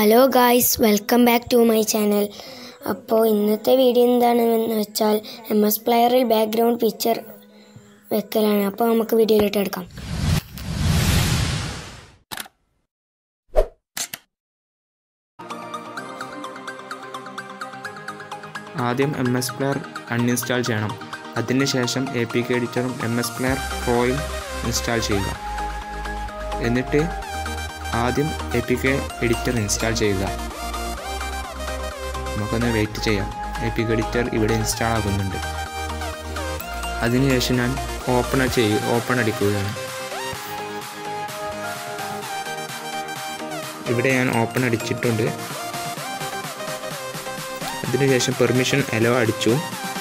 hello guys welcome back to my channel അപ്പോൾ ഇന്നത്തെ video എന്താണെന്ന് വെച്ചാൽ എം എസ് പ്ലെയറിൽ ബാക്ക്ഗ്രൗണ്ട് പിക്ചർ വെക്കലാണ് അപ്പോൾ നമുക്ക് വീഡിയോയിലിട്ട് എടുക്കാം ആദ്യം എം എസ് പ്ലെയർ അൺഇൻസ്റ്റാൾ ചെയ്യണം അതിനുശേഷം എ പി കെ എഡിറ്ററും എം എസ് പ്ലെയർ പ്രോയും ഇൻസ്റ്റാൾ ചെയ്യുക എന്നിട്ട് ആദ്യം A P K editor install ചെയ്യുക നമുക്കൊന്ന് വെയിറ്റ് ചെയ്യാം എ പി കെ എഡിറ്റർ ഇവിടെ ഇൻസ്റ്റാൾ ആകുന്നുണ്ട് അതിനുശേഷം ഞാൻ ഓപ്പൺ ചെയ്യും ഓപ്പൺ അടിക്കുകയാണ് ഇവിടെ ഞാൻ ഓപ്പൺ അടിച്ചിട്ടുണ്ട് അതിനുശേഷം പെർമിഷൻ എലോ അടിച്ചു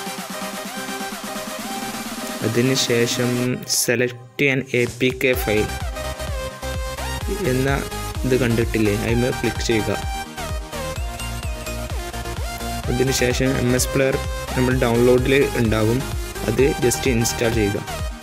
അതിനുശേഷം സെലക്ട് ചെയ്യാൻ എ പി കെ ഫയൽ എന്ന ഇത് കണ്ടിട്ടില്ലേ അതിന് ക്ലിക്ക് ചെയ്യുക അതിനുശേഷം എം എസ് പ്ലെയർ നമ്മൾ ഡൗൺലോഡിൽ ഉണ്ടാകും അത് ജസ്റ്റ് ഇൻസ്റ്റാൾ ചെയ്യുക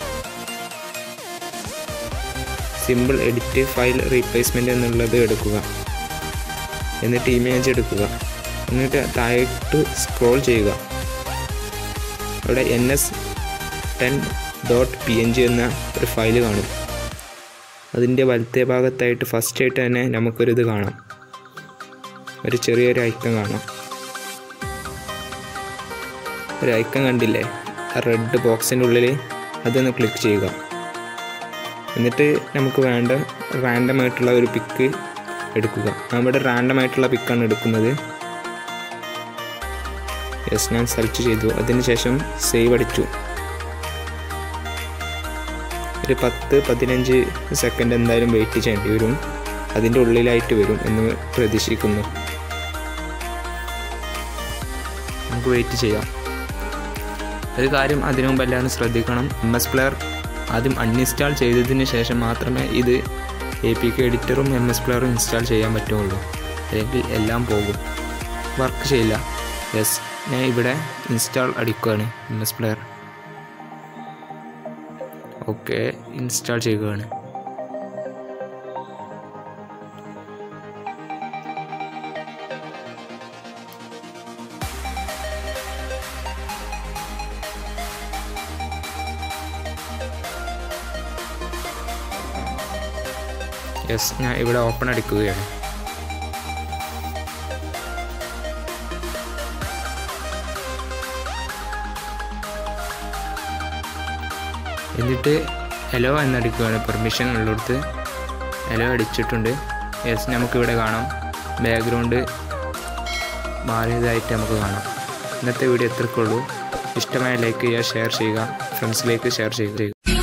സിമ്പിൾ എഡിറ്റ് ഫയൽ റീപ്ലേസ്മെൻറ്റ് എന്നുള്ളത് എടുക്കുക എന്നിട്ട് ഇമേജ് എടുക്കുക എന്നിട്ട് താഴോട്ട് സ്ക്രോൾ ചെയ്യുക അവിടെ N S ten dot P N G എന്ന ഒരു ഫയൽ കാണും അതിൻ്റെ വലത്തേ ഭാഗത്തായിട്ട് ഫസ്റ്റ് ആയിട്ട് തന്നെ നമുക്കൊരിത് കാണാം ഒരു ചെറിയൊരു ഐക്കൺ കാണാം ഒരു ഐക്കൺ കണ്ടില്ലേ ആ റെഡ് ബോക്സിൻ്റെ ഉള്ളിൽ അതൊന്ന് ക്ലിക്ക് ചെയ്യുക എന്നിട്ട് നമുക്ക് വേണ്ട റാൻഡം ആയിട്ടുള്ള ഒരു പിക്ക് എടുക്കുക നമ്മുടെ റാൻഡം ആയിട്ടുള്ള പിക്കാണ് എടുക്കുന്നത് യെസ് ഞാൻ സെലക്ട് ചെയ്തു അതിനുശേഷം സേവ് അടിച്ചു ഒരു പത്ത് പതിനഞ്ച് സെക്കൻഡ് എന്തായാലും വെയിറ്റ് ചെയ്യേണ്ടി വരും അതിൻ്റെ ഉള്ളിലായിട്ട് വരും എന്ന് പ്രതീക്ഷിക്കുന്നു നമുക്ക് വെയിറ്റ് ചെയ്യാം ഒരു കാര്യം അതിനു മുമ്പ് എല്ലാവരും ശ്രദ്ധിക്കണം എം എസ് പ്ലെയർ ആദ്യം അൺഇൻസ്റ്റാൾ ചെയ്തതിന് ശേഷം മാത്രമേ ഇത് എ പി കെ എഡിറ്ററും എം എസ് പ്ലെയറും ഇൻസ്റ്റാൾ ചെയ്യാൻ പറ്റുള്ളൂ അല്ലെങ്കിൽ എല്ലാം പോകും വർക്ക് ചെയ്യില്ല യെസ് ഞാൻ ഇവിടെ ഇൻസ്റ്റാൾ അടിക്കുകയാണ് M S player okay install ചെയ്യുകയാണ് യെസ് ഞാൻ ഇവിടെ ഓപ്പൺ അടിക്കുകയാണ് എന്നിട്ട് എലോ എന്നടിക്കുകയാണ് പെർമിഷൻ ഉള്ളിടത്ത് എലോ അടിച്ചിട്ടുണ്ട് യെസ് നമുക്കിവിടെ കാണാം ബാക്ക്ഗ്രൗണ്ട് മാറിയതായിട്ട് നമുക്ക് കാണാം ഇന്നത്തെ വീഡിയോ എത്രക്കുള്ളൂ ഇഷ്ടമായ ലൈക്ക് ചെയ്യുക ഷെയർ ചെയ്യുക ഫ്രണ്ട്സിലേക്ക് ഷെയർ ചെയ്യുക